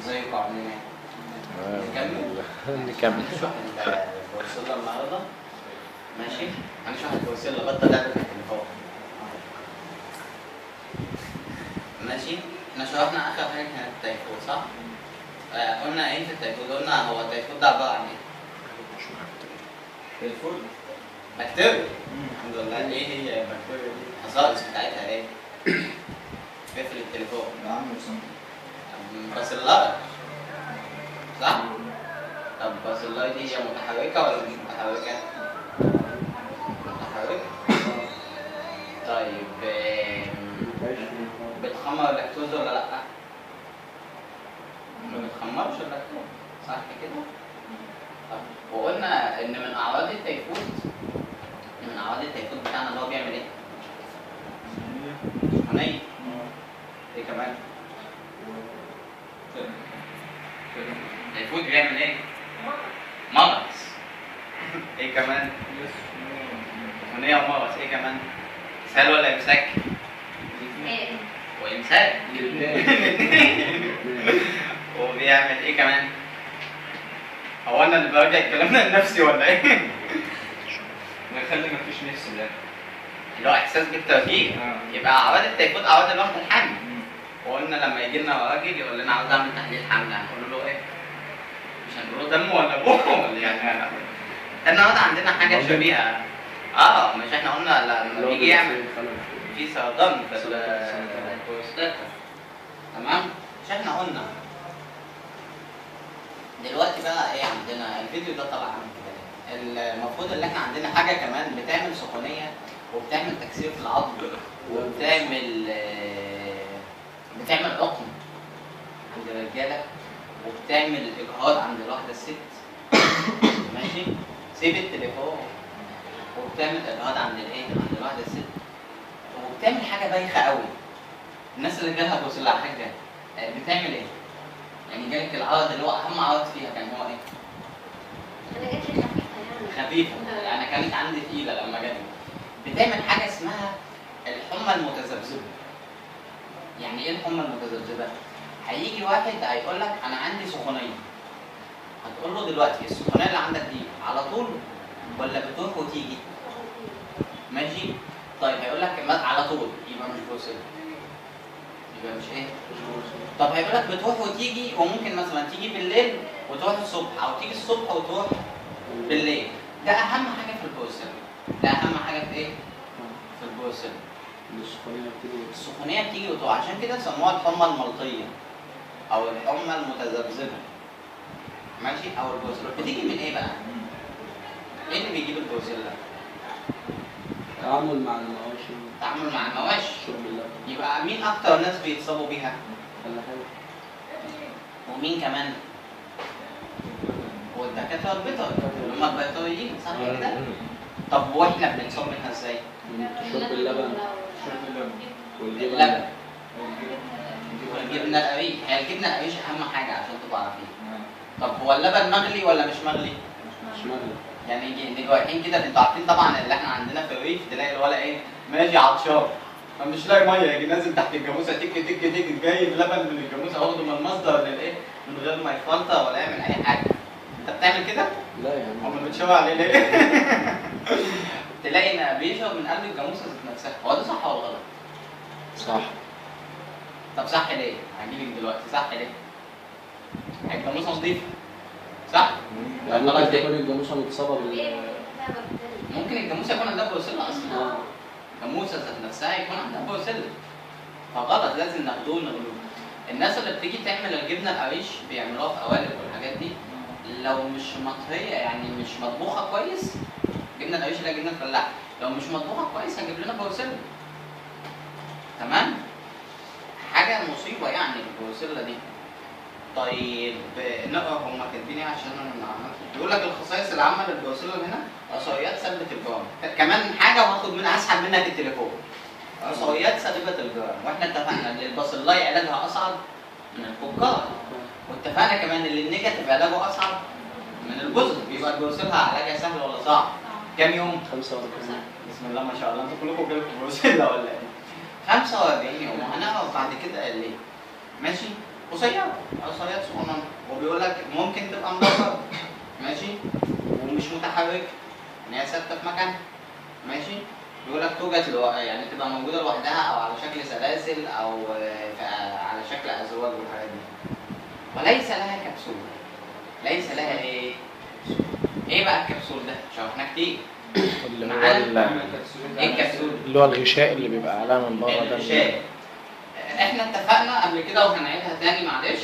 ازيكم عاملين ايه؟ نكمل؟ نكمل هنشرح البورسيلا النهارده ماشي؟ هنشرح البورسيلا بطل لعبة التليفون ماشي؟ احنا شرحنا اخر حاجة كانت التيفود صح؟ آه قلنا ايه في التيفود؟ قلنا هو التيفود ده عبارة عن ايه؟ تليفون بكتيريا الحمد لله ايه هي البكتيريا دي؟ الخصائص بتاعتها ايه؟ قفل التليفون يا عم وسام بس اللايت صح؟ طب بس اللايت دي هي متحركة ولا مش متحركة؟ متحركة طيب آم، بتخمر اللاكتوز ولا لأ؟ ما بتخمرش اللاكتوز صح كده؟ طب وقلنا إن من أعراض التيفود من أعراض التيفود بتاعنا اللي هو بيعمل إيه؟ سخونية إيه كمان؟ التيفود بيعمل إيه؟ مغص إيه كمان؟ سخونية ومغص إيه كمان؟ إسهال ولا إمساك؟ وإمساك وبيعمل ايه كمان؟ هو انا اللي براجع الكلام ده لنفسي ولا ايه؟ ويخلي مفيش نفس ده اللي هو احساس بالتوجيه آه. يبقى اعراض التيفود اعراض الوقت الحمل وقلنا لما يجي لنا راجل يقول لنا عاوز اعمل تحليل حمل هنقول له ايه؟ مش هنقول له دم ولا بوم ولا يعني النهارده عندنا حاجه شبيهه اه مش احنا قلنا لما بيجي يعمل في سرطان في ال- البروستاتا تمام مش احنا قلنا دلوقتي بقى ايه عندنا الفيديو ده طلع عامل كده المفروض ان احنا عندنا حاجه كمان بتعمل سخونيه وبتعمل تكسير في العظم وبتعمل آه، بتعمل عقم عند الرجاله وبتعمل اجهاض عند الواحده الست ماشي سيب التليفون وبتعمل اجهاض عند الايه عند الواحده الست وبتعمل حاجه بايخه قوي الناس اللي جالها بوصل لها حاجه آه، بتعمل ايه؟ يعني جالك العرض اللي هو اهم عرض فيها كان هو ايه؟ خفيفه يعني كانت عندي تقيله لما جت بتعمل حاجه اسمها الحمى المتذبذبه يعني ايه الحمى المتذبذبه؟ هيجي واحد هيقول لك انا عندي سخونيه هتقول له دلوقتي السخونيه اللي عندك دي على طول ولا بتروح وتيجي؟ ماشي؟ طيب هيقول لك ما- على طول يبقى مش بوصل يبقى مش ايه؟ طب هيقول لك بتروح وتيجي وممكن مثلا تيجي بالليل وتروح الصبح او تيجي الصبح وتروح بالليل ده اهم حاجه في البوصل ده اهم حاجه في ايه؟ في البوصل السخونيه بتيجي وتروح عشان كده سموها الحمى الملطيه او الحمى المتذبذبه ماشي او البوصل بتيجي من ايه بقى؟ ايه اللي بيجيب البوصل ده؟ تعامل مع المواشي التعامل مع المواشي شرب اللبن يبقى مين اكتر ناس بيتصابوا بيها؟ ولا حاجه ومين كمان؟ والدكاتره البيطري اللي هم البيطريين صح كده؟ طب واحنا بنتصاب منها ازاي؟ شرب اللبن شرب اللبن والجبن اللبن والجبنه القريش هي الجبنه القريش اهم حاجه عشان تبقى عارفين طب هو اللبن مغلي ولا مش مغلي؟ مش مغلي يعني يجي نيجي رايحين كده انتوا عارفين طبعا اللي احنا عندنا في الريف تلاقي الولا ايه ماشي عطشان فمش لاقي ميه يجي نازل تحت الجاموسه تك تك تك جايب لبن من الجاموسه واخده من المصدر للايه من غير ما يفلتر ولا يعمل اي حاجه انت بتعمل كده؟ لا يا عم هم بتشاور عليه ليه؟ تلاقي ان بيشرب من قلب الجاموسه ذات نفسها هو ده صح ولا غلط؟ صح طب صح ليه؟ هجيلك دلوقتي صح ليه؟ الجاموسه نظيفه صح؟ يعني خلاص ممكن ليه؟ تكون الجاموسه متصابه بال ممكن الجاموسه يكون عندها بروسيلا اصلا آه. الجاموسه ذات نفسها يكون عندها بروسيلا فغلط لازم ناخدوه ونغلوه الناس اللي بتيجي تعمل الجبنه القريش بيعملوها في قوالب والحاجات دي لو مش مطهيه يعني مش مطبوخه كويس جبنه القريش اللي هي جبنه الفلاح لو مش مطبوخه كويس هجيب لنا بروسيلا تمام حاجه مصيبه يعني البروسيلا دي طيب نقرا هم كاتبين ايه عشان انا ما عملتش بيقول لك الخصائص العامه للبروسيلا هنا عصايات ثابته الجرام كمان حاجه وهاخد منها اسحب منك التليفون عصايات ثابته الجرام واحنا اتفقنا ان البصلايه علاجها اصعب من الفكار واتفقنا كمان ان النيجاتيف علاجه اصعب من البوزيتيف يبقى البروسيلا علاجها سهل ولا صعب؟ كام يوم؟ 45 بسم الله ما شاء الله انتوا كلكم جالكم بروسيلا ولا ايه؟ 45 يوم وهنعرف بعد كده ليه ماشي قصيره قصيرات صغننه وبيقول لك ممكن تبقى مدورة ماشي ومش متحركه ان هي ثابته في مكانها ماشي بيقول لك توجد لو... يعني تبقى موجوده لوحدها او على شكل سلاسل او آه، ف- على شكل ازواج والحاجات دي وليس لها كبسول ليس لها ايه؟ ايه بقى الكبسول ده؟ شرحناه كتير اللي هو معانا ال- ايه الكبسول؟ اللي هو الغشاء اللي بيبقى عليها من بره ده الغشاء احنا اتفقنا قبل كده وهنعيدها تاني معلش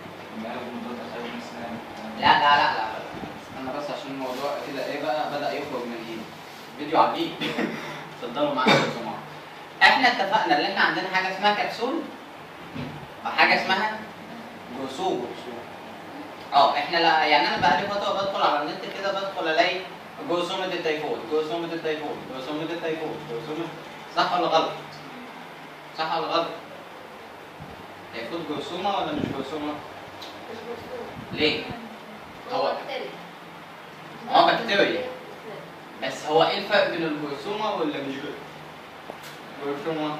لا لا لا لا استنى بس عشان الموضوع كده ايه بقى بدأ يخرج من ايدي فيديو عجيب اتفضلوا معانا يا جماعه احنا اتفقنا ان احنا عندنا حاجه اسمها كبسول وحاجه اسمها جرثومه اه احنا لا يعني انا بقالي فتره بدخل على النت كده بدخل الاقي جرثومه التيفود جرثومه التيفود جرثومه التيفود جرثومه صح ولا غلط؟ صح ولا غلط؟ تيفود جرثومه ولا مش جرثومه؟ ليه؟ هو اه بكتيريا بس هو ايه الفرق بين الجرثومه واللي مش جرثومه؟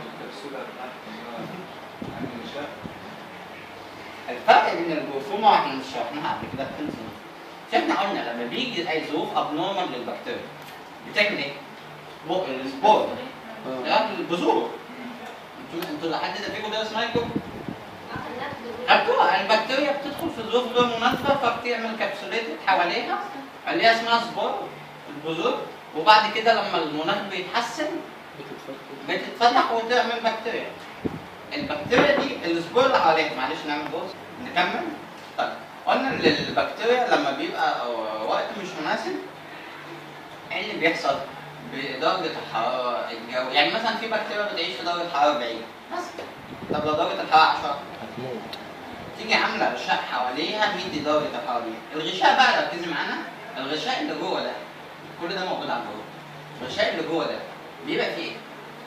الفرق بين الجرثومه احنا مش شرحناها قبل كده في الانسان مش احنا قلنا لما بيجي اي ظروف ابنورمال للبكتيريا بتعمل ايه؟ بق السبور آه. ده البذور انتوا انتوا لحد ده فيكم درس مايكرو خدتوها البكتيريا بتدخل في ظروف غير مناسبه فبتعمل كبسولات حواليها اللي هي اسمها سبور البذور وبعد كده لما المناخ بيتحسن بتتفك بتتفتح وتعمل بكتيريا البكتيريا دي السبور اللي حواليها معلش نعمل بوز نكمل طيب قلنا ان البكتيريا لما بيبقى وقت مش مناسب ايه اللي بيحصل بدرجة الحرارة الجو يعني مثلا في بكتيريا بتعيش في درجة حرارة 40 مثلا طب لو درجة الحرارة 10 هتموت تيجي عاملة غشاء حواليها مدي درجة الحرارة دي الغشاء بقى ركزي معانا الغشاء اللي جوه ده كل ده موجود على جوه الغشاء اللي جوه ده بيبقى فيه ايه؟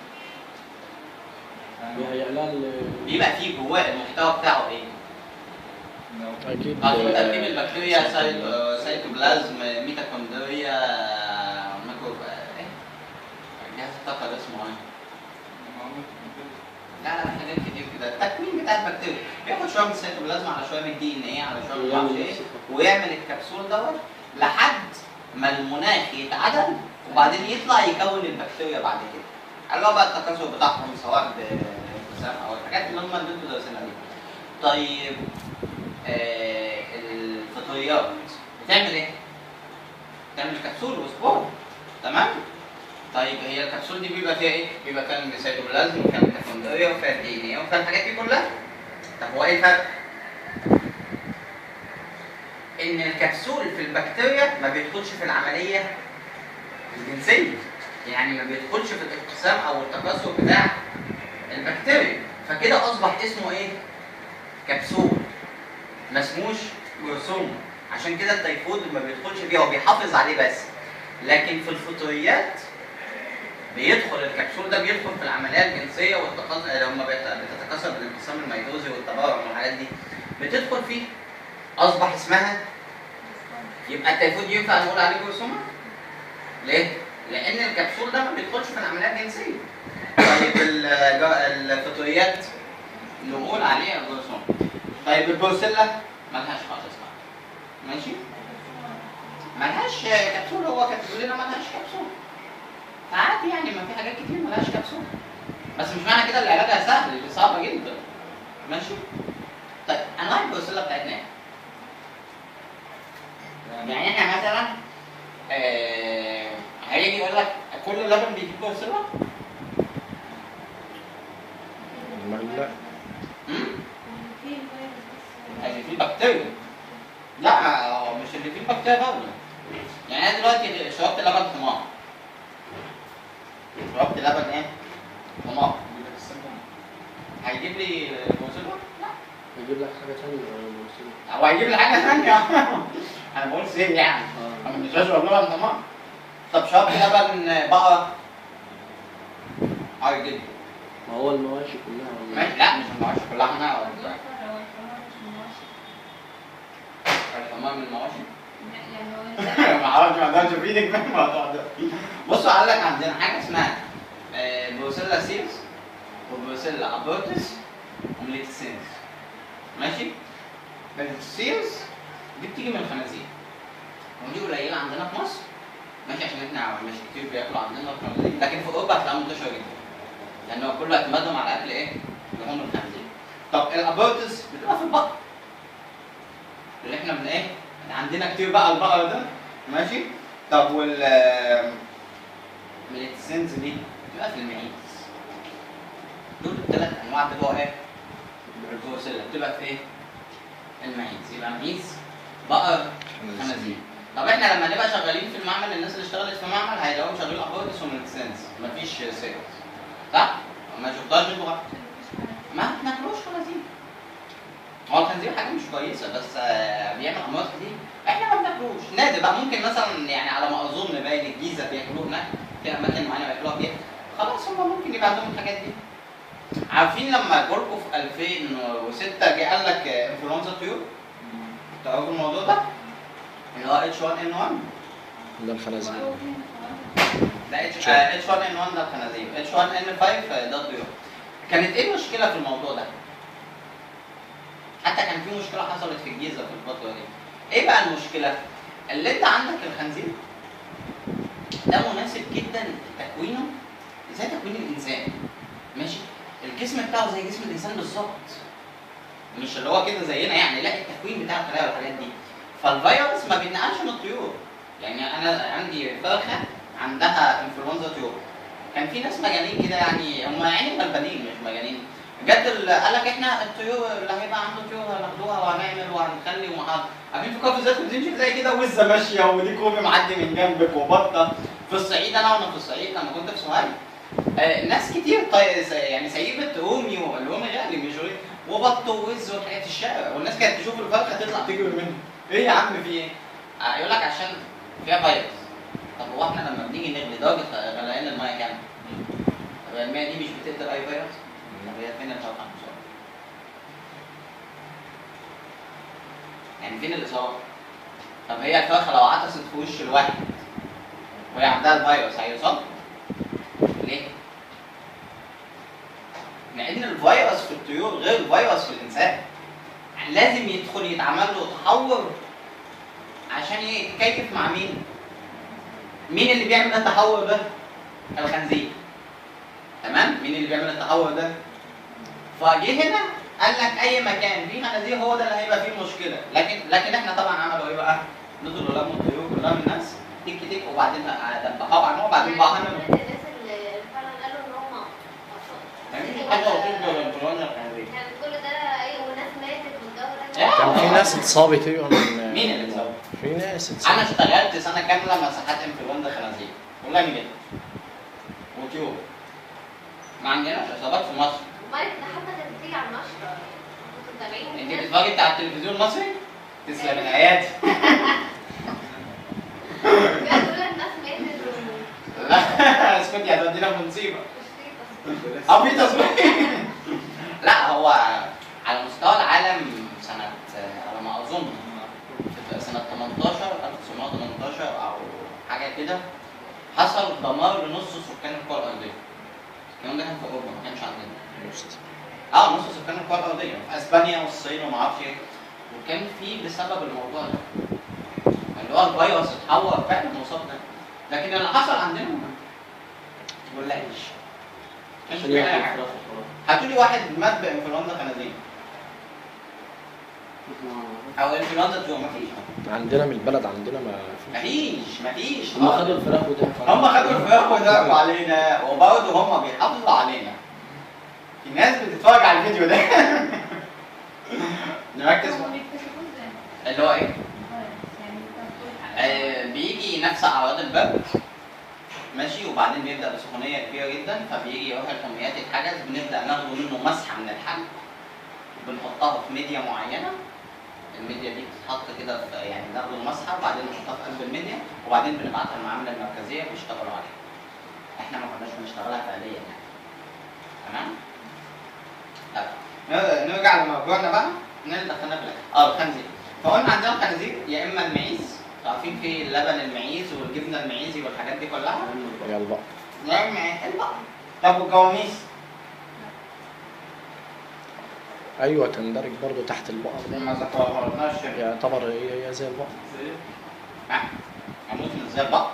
بيهيأ لها ال- بيبقى فيه جواه المحتوى بتاعه ايه؟ اكيد عارفين آه، تركيب البكتيريا سايت- سيتوبلازم. آه، سيتوبلازم ميتوكوندريا مايكرو ايه؟ جهاز الطاقة ده اسمه ايه؟ لا لا حاجات كتير كده التكوين بتاع البكتيريا بياخد شويه من السيتوبلازم على شويه من الدي ان ايه على شويه من معرفش ويعمل ايه نفس الخطوة. ويعمل الكبسول دوت لحد ما المناخ يتعدل وبعدين يطلع يكون البكتيريا بعد كده اللي هو بقى التكاثر بتاعهم سواء بانقسام او الحاجات اللي هم اللي انتوا دارسينها دي طيب آه الفطريات بتعمل ايه؟ بتعمل كبسول وسبور تمام؟ طيب هي الكبسول دي بيبقى فيها ايه؟ بيبقى كان سيتوبلازم وكان ميتوكوندريا وفيها الدي ان ايه وفيها الحاجات دي كلها طب هو ايه الفرق؟ ان الكبسول في البكتيريا ما بيدخلش في العمليه الجنسيه يعني ما بيدخلش في الانقسام او التكاثر بتاع البكتيريا فكده اصبح اسمه ايه كبسول ما اسموش جرثومه عشان كده التيفود ما بيدخلش فيه هو بيحافظ عليه بس لكن في الفطريات بيدخل الكبسول ده بيدخل في العمليه الجنسيه والتكاثر لما بيت- بتتكاثر بالانقسام الميتوزي والتبارك والحاجات دي بتدخل فيه اصبح اسمها يبقى التيفود ينفع نقول عليه جرثومه؟ ليه؟ لان الكبسول ده ما بيدخلش في العمليه الجنسيه. طيب الج- الفطريات نقول عليها جرثومه. طيب البروسيلا ملهاش خالص بقى. ماشي؟ ملهاش كبسول هو كان بيقول لنا ملهاش كبسول. فعادي يعني ما في حاجات كتير ملهاش كبسول. بس مش معنى كده اللي علاجها سهل دي صعبه جدا. ماشي؟ طيب انواع البروسيلا بتاعتنا ايه؟ يعني احنا مثلا آه هيجي يقول لك كل لبن بيجيب بروسيلا؟ امال لا امم اللي فيه بكتيريا لا هو مش اللي فيه البكتيريا برضه يعني انا دلوقتي شربت لبن حمار شربت لبن ايه؟ حمار هيجيب لي بروسيلا؟ لا بيجيب لك حاجه ثانيه ولا بيوصلك؟ هو هيجيب لي حاجه ثانيه انا بقول سيب يعني اه انا مش بشرب لبن حمار طب شربت لبن بقره عادي جدا ما هو المواشي كلها ولا ماشي لا مش المواشي كلها احنا ولا الحمار من المواشي ما اعرفش ما اقدرش افيدك في الموضوع ده بصوا قال لك عندنا حاجه اسمها آه، بروسيلا سيرس وبروسيلا ابورتس ومليتسينس ماشي السيلز دي بتيجي من الخنازير ودي قليله عندنا في مصر ماشي عشان احنا مش كتير بياكلوا عندنا الخنازير لكن في اوروبا هتلاقيها منتشره جدا لان هو كله اعتمادهم على اكل ايه؟ لحوم الخنزير طب الابورتس بتبقى في البقر اللي احنا من ايه؟ عندنا كتير بقى البقر ده ماشي طب وال ميليتسينز دي بتبقى في المعيز دول الثلاث انواع بتوع ايه؟ البروسيلا بتبقى في ايه؟ المعيز يبقى معيز بقر خنازير طب احنا لما نبقى شغالين في المعمل الناس اللي اشتغلت في معمل هيلاقوهم شغالين ابورتس وميليتسينز مفيش سيلز صح؟ ما شفتهاش انتوا ما بناكلوش خنازير هو الخنزير حاجه مش كويسه بس آه، بيعمل امراض كتير احنا ما بناكلوش نادر بقى ممكن مثلا يعني على ما اظن باين الجيزه بياكلوه هناك في اماكن معينه بياكلوها فيها خلاص هم ممكن يبقى عندهم الحاجات دي عارفين لما جوركو في 2006 جه قال لك آه، انفلونزا طيور تعرفوا الموضوع ده؟ اللي هو اتش 1 ان 1 ده الخنازير ده اتش اتش 1 ان 1 ده الخنازير اتش 1 ان 5 ده الطيور كانت ايه المشكله في الموضوع ده؟ حتى كان في مشكله حصلت في الجيزه في الفتره دي ايه بقى المشكله؟ اللي انت عندك الخنزير ده مناسب جدا تكوينه زي تكوين الانسان ماشي الجسم بتاعه زي جسم الانسان بالظبط مش اللي هو كده زينا يعني لا التكوين بتاع الخلايا والحاجات دي فالفيروس ما بينقلش من الطيور يعني انا عندي فرخه عندها انفلونزا طيور كان في ناس مجانين كده يعني هم يعني غلبانين مش مجانين جد ال- قال لك احنا الطيور اللي هيبقى عنده طيور هناخدوها وهنعمل وهنخلي وهن عارفين في كفر الزيت بتمشي زي كده وزه ماشيه وليه كوبي معدي من جنبك وبطه في الصعيد انا وانا في الصعيد لما كنت في سوهاج آه، ناس كتير طي... س- يعني سيبت رومي والرومي غالي مش غالي وبط ووز وحاجات في الشارع والناس كانت تشوف الفرخه تطلع تجري منه ايه يا عم في ايه؟ آه، يقول لك عشان فيها فيروس طب هو احنا لما بنيجي نغلي درجه غليان الميه كام؟ طب الميه دي مش بتقتل اي فيروس؟ طب هي فين الفرخه المصابه؟ يعني فين الاصابه؟ طب هي الفرخه لو عطست في وش الواحد وهي عندها الفيروس هيصاب؟ ليه؟ لان الفيروس في الطيور غير الفيروس في الانسان لازم يدخل يتعمل له تحور عشان يتكيف مع مين؟ مين اللي بيعمل التحور ده؟ الخنزير تمام؟ مين اللي بيعمل التحور ده؟ فجه هنا قال لك اي مكان فيه خنازير هو ده اللي هيبقى فيه المشكله لكن لكن احنا طبعا عملوا ايه بقى؟ نزلوا لموا الطيور كلها من الناس تك تك وبعدين دبحوها عنهم وبعدين بقى يعني هنا كل الناس اللي فعلا قالوا ان هم يعني حاجه وتفضل الانفلونزا الخنازير كان كل ده ايه وناس ماتت والجو ده آه. كان في ناس اتصابت ايوه من مين اللي اتصاب؟ في ناس انا اتصابت اشتغلت سنه كامله مساحات انفلونزا خنازير والله جدا وطيور ما عندناش اصابات في مصر امال ده حتى كانت بتيجي على النشره كنتوا متابعين انت الناس؟ بتتفرجي بتاع التلفزيون المصري تسلم الايات بجد كل الناس ماتت و- لا اسكتي هتودينا في مصيبه وشريطة. ابي تصوير لا هو على مستوى العالم سنه على ما اظن في سنه 18 1918 او حاجه كده حصل دمار لنص سكان الكره الارضيه الكلام ده كان في اوروبا ما كانش عندنا اه نص سكان الكره الارضيه في اسبانيا والصين وما اعرفش ايه وكان في بسبب الموضوع ده اللي هو الفيروس اتحور فعلا وصابنا لكن اللي حصل عندنا ما تقولهاش مش عشان ياكل أي حاجة. فراخ وخلاص. هاتوا لي واحد مات بانفلونزا خنازير او انفلونزا طيور مفيش عندنا من البلد عندنا ما فيش مفيش مفيش هم خدوا الفراخ وضحكوا هم خدوا الفراخ وضحكوا علينا وبرضه هم بيحافظوا علينا في ناس بتتفرج على الفيديو ده نركز هم بيكتشفوه ازاي؟ اللي هو ايه؟ يعني آه بيجي نفس اعراض البرد ماشي وبعدين بيبدا بسخونيه كبيره جدا فبيجي يروح الكميات يتحجز بنبدا ناخده منه مسحه من الحلق بنحطها في ميديا معينه الميديا دي بتتحط كده في يعني ناخد المسحه وبعدين نحطها في قلب الميديا وبعدين بنبعتها المعامله المركزيه بيشتغلوا عليها احنا ما كناش بنشتغلها فعليا يعني تمام طيب نر- نرجع لموضوعنا بقى احنا اللي دخلنا في الأكل. اه الخنزير فقلنا عندنا الخنازير يا اما المعيز عارفين في اللبن المعيز والجبنه المعيزي والحاجات دي كلها يلا بقى يا اما البقر طب والجواميس ايوه تندرج برضو تحت البقر ما ذكرناش يعتبر هي هي زي البقر جاموس مش زي البقر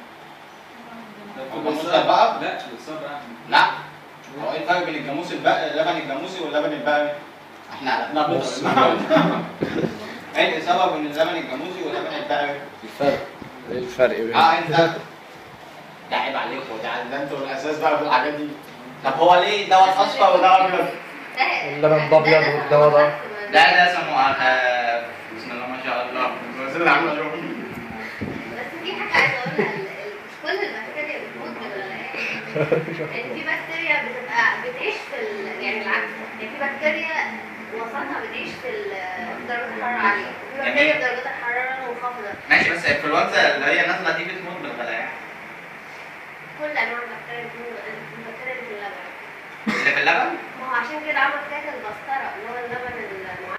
ده الجاموس كله زي البقر لا بالصبر احمد لا هو ايه الفرق بين الجاموس البقري اللبن الجاموسي واللبن البقري؟ احنا عرفنا بص. ايه السبب بين اللبن الجاموسي واللبن البقري؟ الفرق ايه الفرق بين اه انت ده عيب عليكم ده ده انتوا الاساس بقى في الحاجات دي طب هو ليه دوت اصفر وده ابيض؟ اللبن ده أبيض والدواء ده. ده ده اسمه آه، بسم الله ما شاء الله بس اللي عامله شغل بس في حاجه عايزه اقولها ال- ال- مش كل البكتيريا بتموت بالغليان يعني في بكتيريا بتبقى بتعيش في ال... يعني العكس يعني في بكتيريا وسطها بتعيش في ال- درجة الحرارة عالية وفي بكتيريا درجة الحرارة منخفضة ماشي بس الانفلونزا اللي هي نازله دي بتموت بالغليان كل أنواع البكتيريا بتموت البكتيريا اللي في اللبن اللي في اللبن ما هو عشان كده عمل حكاية البسطرة اللي هو اللبن